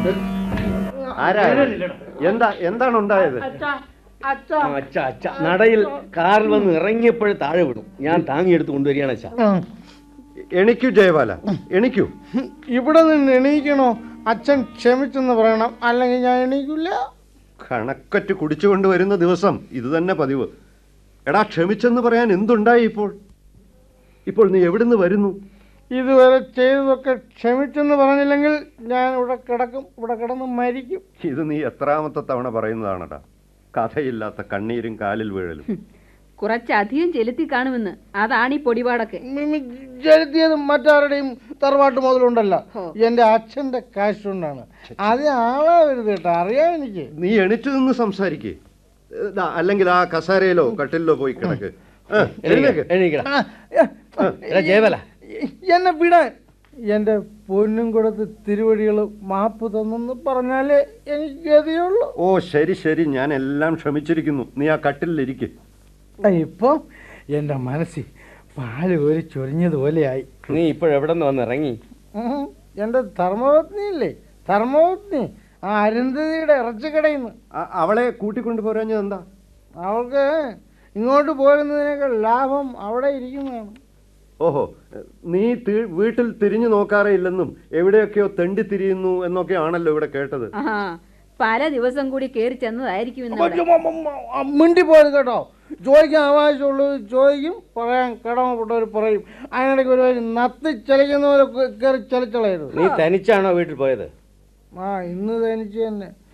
ആരാ എന്താ എന്താണ് ഉണ്ടായത് അച്ഛാ അച്ഛ അച്ഛ അച്ഛ നടയിൽ കാറിൽ വന്ന് ഇറങ്ങിയപ്പോഴേ താഴെ വിടും ഞാൻ താങ്ങിയെടുത്ത് കൊണ്ടുവരികയാണ് അച്ഛ എണിക്കൂ ജയബാല എണിക്കൂ ഇവിടെ നിന്ന് എണീക്കണോ അച്ഛൻ ക്ഷമിച്ചെന്ന് പറയണം അല്ലെങ്കിൽ ഞാൻ എണീക്കില്ല കണക്കറ്റ് കുടിച്ചുകൊണ്ട് വരുന്ന ദിവസം ഇത് തന്നെ പതിവ് എടാ ക്ഷമിച്ചെന്ന് പറയാൻ എന്തുണ്ടായി ഇപ്പോൾ ഇപ്പോൾ നീ എവിടുന്ന് വരുന്നു ഇതുവരെ ചെയ്തതൊക്കെ ക്ഷമിച്ചെന്ന് പറഞ്ഞില്ലെങ്കിൽ ഞാൻ ഇവിടെ കിടക്കും ഇവിടെ കിടന്ന് മരിക്കും ഇത് നീ എത്രാമത്തെ തവണ പറയുന്നതാണടാ കഥയില്ലാത്ത കണ്ണീരും കാലിൽ വീഴലും കുറച്ചധികം ചെലുത്തി കാണുമെന്ന് അതാണ് ഈ പൊടിപാടൊക്കെ മിമി ചെലുത്തിയത് മറ്റാരുടെയും തറവാട്ട് മുതലുണ്ടല്ലോ ഹോ. എന്റെ അച്ഛന്റെ കാശ് കൊണ്ടാണ് അത് ആളാവരുത് കേട്ടോ അറിയാം എനിക്ക് നീ എണിച്ചു നിന്ന് സംസാരിക്കേ അല്ലെങ്കിൽ ആ കസാരയിലോ കട്ടിലിലോ പോയി കിടക്ക് ആ, എഴുന്നേക്ക്. എണീക്കടാ ആ, ഏ, എടാ ജയബല എന്നെ വിടാൻ എന്റെ പൊന്നും കൊടുത്ത് തിരുവടികൾ മാപ്പ് തന്നെന്ന് പറഞ്ഞാലേ എനിക്ക് ഗതിയുള്ളൂ ഓ ശരി ശരി ഞാൻ എല്ലാം ക്ഷമിച്ചിരിക്കുന്നു നീ ആ കട്ടിലിരിക്കെ ഇപ്പൊ എന്റെ മനസ്സിൽ പാല് ഒരു ചൊരിഞ്ഞതുപോലെയായി നീ ഇപ്പോഴെവിടെ നിന്ന് വന്ന് ഇറങ്ങി ഉം. എന്റെ ധർമ്മപത്നി ഇല്ലേ ധർമ്മപത്നി ആ അരുന്ധതിയുടെ ഇറച്ചിക്കടയിൽ നിന്ന് അവളെ കൂട്ടിക്കൊണ്ടു പോരാഞ്ഞത് എന്താ അവൾക്ക് ഇങ്ങോട്ട് പോരുന്നതിനേക്കാൾ ലാഭം അവിടെ ഇരിക്കുന്നതാണ് ഓഹോ നീ തി- വീട്ടിൽ തിരിഞ്ഞു നോക്കാറേ ഇല്ലെന്നും എവിടെയൊക്കെയോ തെണ്ടി തിരിയുന്നു എന്നൊക്കെ ആണല്ലോ ഇവിടെ കേട്ടത് ആ പല ദിവസം കൂടി കയറി ചെന്നതായിരിക്കും ഇന്ന് അവിടെ. മിണ്ടി പോയത് കേട്ടോ ചോദിക്കാൻ ആവശ്യമുള്ളത് ചോദിക്കും പറയാൻ കടമപ്പെട്ടവർ പറയും അതിനിടയ്ക്ക് ഒരു വരി നത്തി ചലിക്കുന്ന പോലെ കയറി ചലിച്ചളയരുത് നീ തനിച്ചാണോ വീട്ടിൽ പോയത് ആ ഇന്ന് തനിച്ച് തന്നെ